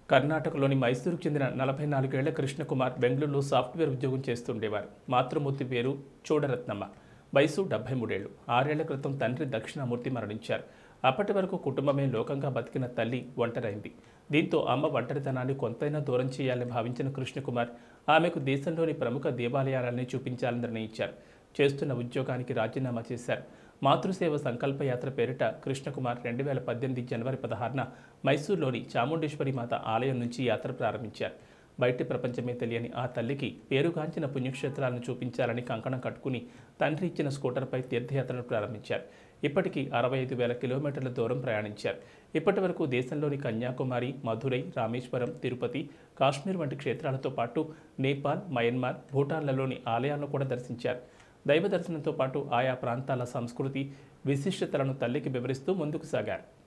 కర్ణాటకలోని మైసూరుకు చెందిన నలభై నాలుగేళ్ల కృష్ణకుమార్ బెంగళూరులో సాఫ్ట్వేర్ ఉద్యోగం చేస్తుండేవారు మాతృమూర్తి పేరు చూడరత్నమ్మ వయసు డెబ్బై మూడేళ్లు ఆరేళ్ల క్రితం తండ్రి దక్షిణామూర్తి మరణించారు అప్పటి వరకు కుటుంబమే లోకంగా బతికిన తల్లి ఒంటరైంది దీంతో అమ్మ ఒంటరితనాన్ని కొంతైనా దూరం చేయాలని భావించిన కృష్ణకుమార్ ఆమెకు దేశంలోని ప్రముఖ దేవాలయాలన్నీ చూపించాలని నిర్ణయించారు చేస్తున్న ఉద్యోగానికి రాజీనామా చేశారు మాతృసేవ సంకల్ప యాత్ర పేరిట కృష్ణకుమార్ రెండు వేల పద్దెనిమిది జనవరి పదహారున మైసూరులోని చాముండేశ్వరి మాత ఆలయం నుంచి యాత్ర ప్రారంభించారు బయటి ప్రపంచమే తెలియని ఆ తల్లికి పేరుగాంచిన పుణ్యక్షేత్రాలను చూపించాలని కంకణం కట్టుకుని తండ్రి ఇచ్చిన స్కూటర్పై తీర్థయాత్రను ప్రారంభించారు ఇప్పటికీ అరవై ఐదు వేల కిలోమీటర్ల దూరం ప్రయాణించారు ఇప్పటి వరకు దేశంలోని కన్యాకుమారి మధురై రామేశ్వరం తిరుపతి కాశ్మీర్ వంటి క్షేత్రాలతో పాటు నేపాల్ మయన్మార్ భూటాన్లలోని ఆలయాలను కూడా దర్శించారు దైవ దర్శనంతో పాటు ఆయా ప్రాంతాల సంస్కృతి విశిష్టతలను తల్లికి వివరిస్తూ ముందుకు సాగారు